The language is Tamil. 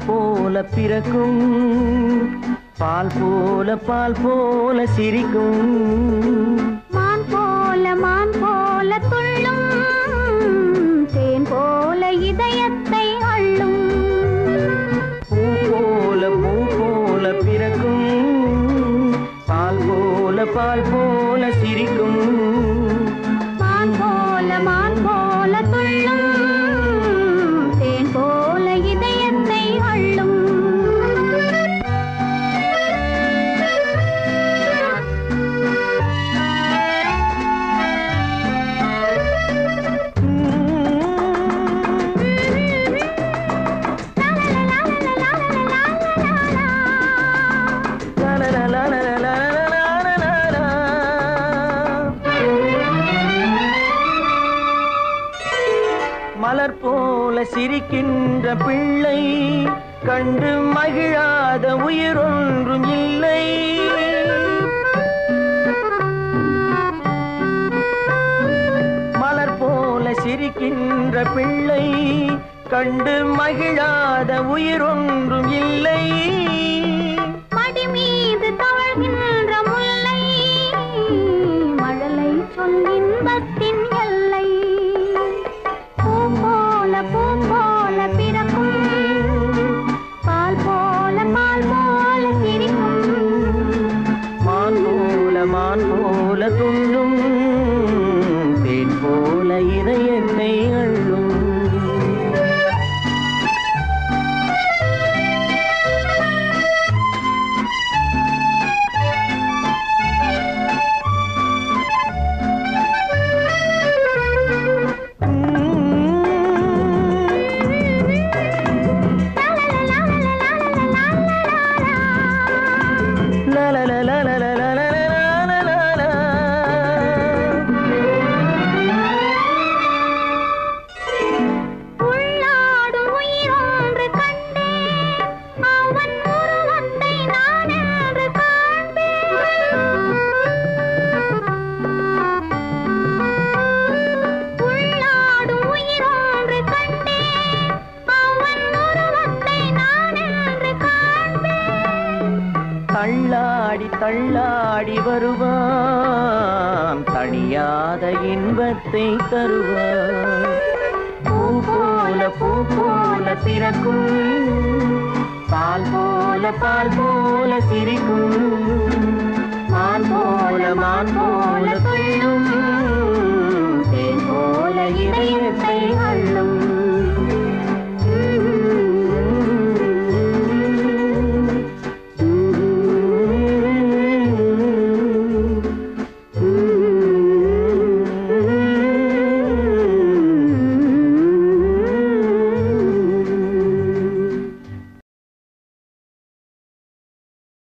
போல பிறக்கும் பால் போல பால் போல சிரிக்கும் மான் போல மான் போல துள்ளும் தேன் போல இதயத்தை அள்ளும் பூ போல பூ போல பிறக்கும் பால் போல பால் போல சிரிக்கும் மான் போல மான் போல துள்ளும் தேன் போல இதயத்தை அள்ளும் மலர் போல சிரிக்கின்ற பிள்ளை கண்டு மகிழாத உயிரொன்றும் இல்லை மலர் போல சிரிக்கின்ற பிள்ளை கண்டு மகிழாத உயிரொன்றும் இல்லை மடி மீது தவழ்கின்ற முல்லை மழலை சொல்லின்பத்தின் எல்லை பூ போல பூ போல பிறக்கும் பால் போல பால் போல சிரிக்கும் மான் போல மான் போல துள்ளும் தேன் போல இதயத்தை அள்ளும் லா லா லா லா லா லா லா லா லா லா லா லா. உள்ளாடும் உயிரொன்று கண்டேன் அவன் உருவத்தை நான் என்று காண்பேன் உள்ளாடும் உயிரொன்று கண்டேன் அவன் உருவத்தை நான் என்று காண்பேன் தள்ளாடி தள்ளாடி வருவான் தணியாத இன்பத்தை தருவான் பூ போல பூ போல திறக்கும் பால் போல பால் போல சிரிக்கும் மான் போல மான் போல துள்ளும்